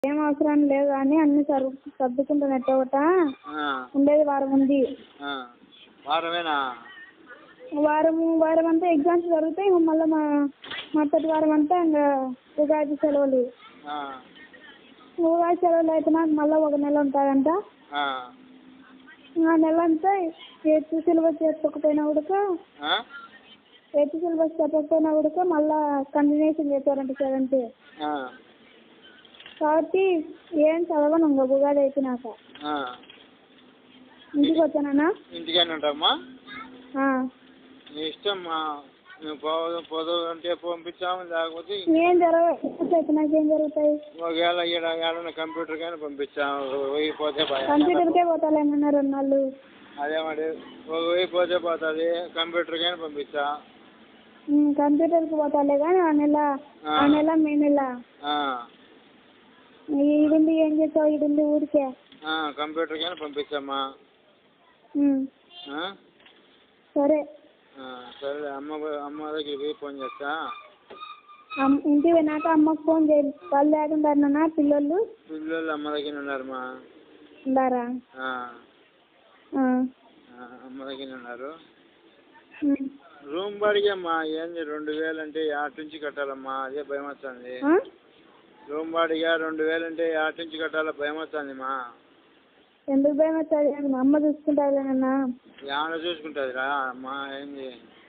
ఏం అవసరం లేదు కానీ అన్ని సర్దు సర్దుకుంటాను ఎట్టో ఒకట ఆ, ఉండేది వారం ఉంది ఆ. వారమేనా వారము వారం అంతా ఎగ్జామ్స్ జరుగుతాయి ఇంక మళ్ళీ మా మరుసటి వారం అంతా ఇంకా ఉగాది సెలవులు ఆ, ఉగాది సెలవులు అయితే నాకు మళ్ళీ ఒక నెల ఉంటుందంట ఆ, ఆ నెల అంతా ఎయిత్ సిలబస్ చెప్పకపోయినా కూడా ఆ? ఎయిత్ సిలబస్ చెప్పకపోయినా కూడా మళ్ళీ కంటిన్యూషన్ చేశారంట సెవెంత్ ఆ, కాబట్టి ఏం చదవను ఇంకా ఉగాది అయిపోయినాక ఆ. ఇంటికి వచ్చానన్నా ఇంటికానే ఉంటామ్మా ఆ. నీ ఇష్టం మా నువ్వు పోదు పోదు అంటే పంపించాము లేకపోతే ఏం జరగవు అయితే నాకేం జరుగుతాయి ఒకవేళ ఈడ ఏడన్నా కంప్యూటర్ కానీ పంపించాము ఒక వెయ్యి పోతే భయం కంప్యూటర్కే పోతాలేమన్నా రెండు నాళ్ళు అదే మరి ఒక వెయ్యి పోతే పోతుంది కంప్యూటర్ కానీ పంపించా ఉమ్, కంప్యూటర్కి పోతాలే కానీ ఆ నెల ఆ నెల మే నెల ఆ, ఈడుండి ఏం చేస్తావు ఈడుండి ఊరికే ఆ, కంప్యూటర్ కానీ పంపించమ్మా ఉమ్, ఆ? సరే ఆ, సరే అమ్మ అమ్మ దగ్గరికి పోయి ఫోన్ చేస్తా అమ్- ఇంటికి పోయినాక అమ్మకు ఫోన్ చేయి వాళ్ళు లేకుంటారు నాన్న పిల్లలు పిల్లలు అమ్మ దగ్గర ఉన్నారమ్మా ఉండారా ఆ, ఆ. ఆ, అమ్మ దగ్గర ఉన్నారు ఉమ్. రూమ్ బాడిగే అమ్మా ఏంది రెండు వేలు అంటే ఆట నుంచి కట్టాలమ్మా అదే భయం వస్తుంది ఆ? రూమ్ బాడిగా రెండు వేలు అంటే ఆట నుంచి కట్టాలా భయం వస్తుంది మా ఎందుకు భయం వస్తుంది మా అమ్మ చూసుకుంటారులే నాన్న ఏమైనా చూసుకుంటుందిరా అమ్మా ఏంది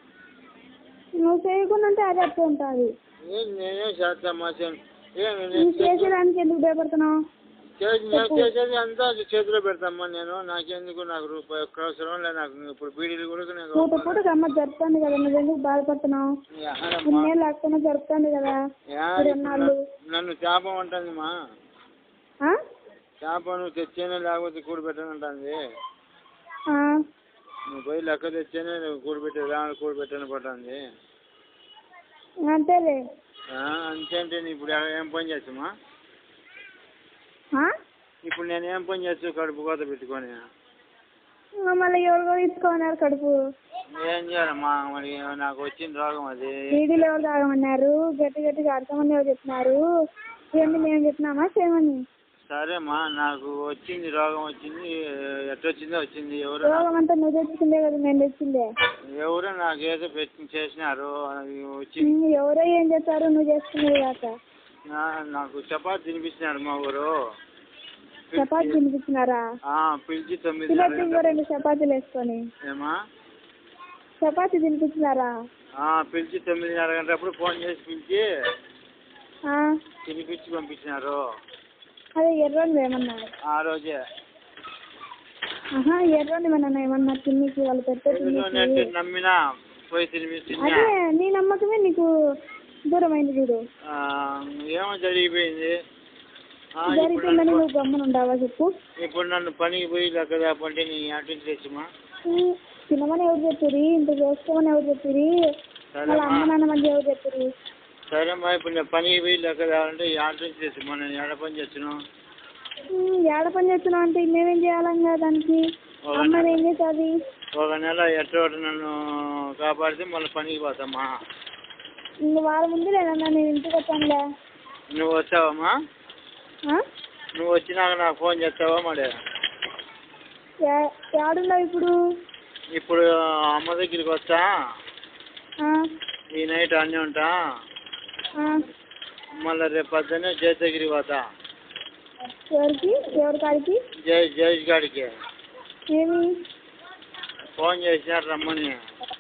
నువ్వు చేయకుండా ఉంటే అది అట్లా ఉంటుంది ఏం నేనే చేస్తామ్మా చే- ఏం నువ్వు నేను చే- చేసేదానికి ఎందుకు భయపడుతున్నావు చేసి నేను చేసేది అంతా చేతిలో పెడతామ్మా నేను నాకెందుకు నాకు రూపాయి ఒక్క అవసరం లేదు నాకు ఇప్పుడు బీడీలు కూడా నేను పూట పూటకి అమ్మ జరుపుతుంది కదా నువ్వు ఎందుకు బాధపడుతున్నావు ఏడమ్మా? ఉన్నే లేకపోయినా జరుపుతుంది కదా ఏడ ఈ నాళ్ళు నన్ను చేప ఉంటుందిమా ఆ? చేప నువ్వు తెచ్చేనే లేకపోతే కూడి పెట్టానంటుంది ఆ. నువ్వు పోయి లెక్క తెచ్చేనే నువ్వు కూడి పెట్టే దాని కూడి పెట్టాను పట్టింది అంతేలే అంతే అంటే నేను ఇప్పుడు ఏం పని చేస్తామా ఆ? ఇప్పుడు నేను ఏం పని చేస్తూ కడుపు కోత పెట్టుకొని ఇంకా మళ్ళీ ఎవరికో తీసుకోమన్నారు కడుపు ఏం చేయాలమ్మా మరి నాకు వచ్చిన రోగం అది వీడియోలు ఎవరు తాగమన్నారు గట్టి గట్టిగా అర్థమని ఎవరు చెప్పినారు ఇవన్నీ మేము చెప్పినామా చేయమని సరేమ్మా నాకు వచ్చింది రోగం వచ్చింది ఎట్టొచ్చిందో వచ్చింది ఎవరు రోగం అంతా నువ్వు తెచ్చుకుందే కదా మేము తెచ్చిందే ఎవరు నాకు ఏదో పెట్టి చేసినారు అది వచ్చింది ఉమ్, ఎవరో ఏం చేస్తారు నువ్వు చేసుకునేది కాక నా- నాకు చపాతి తినిపించినారు మా ఊరు చపాతీ తినిపించినారా ఆ, పిలిచి తొమ్మిది తినొచ్చు ఇంకో రెండు చపాతీలు వేసుకొని ఏమా చపాతీ తినిపించినారా ఆ, పిలిచి తొమ్మిదిన్నర గంటప్పుడు ఫోన్ చేసి పిలిచి ఆ, తినిపించి పంపించినారు అదే ఎర్రోని ఏమన్నా ఆ రోజే ఆహా ఎర్రోని ఏమన్నా ఏమన్నా తిన్నికి వాళ్ళు పెట్టే ఎందుకంటే తిన్నికి నమ్మినా పోయి తినిపించినా అదే నీ నమ్మకమే నీకు దూరమైంది చూడు ఆ, ఏమో జరిగిపోయింది ఆ, ఇప్పుడు జరిగిందని నన్ను నువ్వు గమ్మున ఉండవా చెప్పు ఇప్పుడు నన్ను పనికి పోయి లెక్క దాపంటే నీ అటు తెచ్చమా ఉమ్, తినమని ఎవరు చెప్పిరి ఇంత చేసుకోమని ఎవరు చెప్పిరి వాళ్ళ సరేమ్మా అమ్మ నాన్న మంది ఎవరు చెప్పిరి సరేమ్మా ఇప్పుడు నేను పనికి పోయి లెక్క దాలంటే ఈ ఆట నుంచి తెచ్చమా నేను ఎడ పని చేస్తున్నాను ఉమ్, ఏడ పని చేస్తున్నావు అంటే మేమేం చేయాలంగా దానికి ఒక అమ్మ నెల ఏం చేస్తుంది ఒక నెల ఎట్టో నన్ను కాపాడితే మళ్ళీ పనికి పోతామ్మా ఇంక వారం ఉంది లేదన్నా నేను ఇంటికి వచ్చానులే నువ్వు వచ్చావమ్మా ఆ? నువ్వు వచ్చినాక నాకు ఫోన్ చేస్తావా మరి ఏ- ఏడున్నావు ఇప్పుడు ఇప్పుడు అమ్మ దగ్గరికి వస్తా ఆ, ఈ నైట్ అన్నీ ఉంటా ఆ. మళ్ళీ రేపు పొద్దున్నే జయ దగ్గరికి పోతా ఎవరికి ఎవరి కాడికి జయ జయేష్ గారికి ఏమి ఫోన్ చేసినారు రమ్మని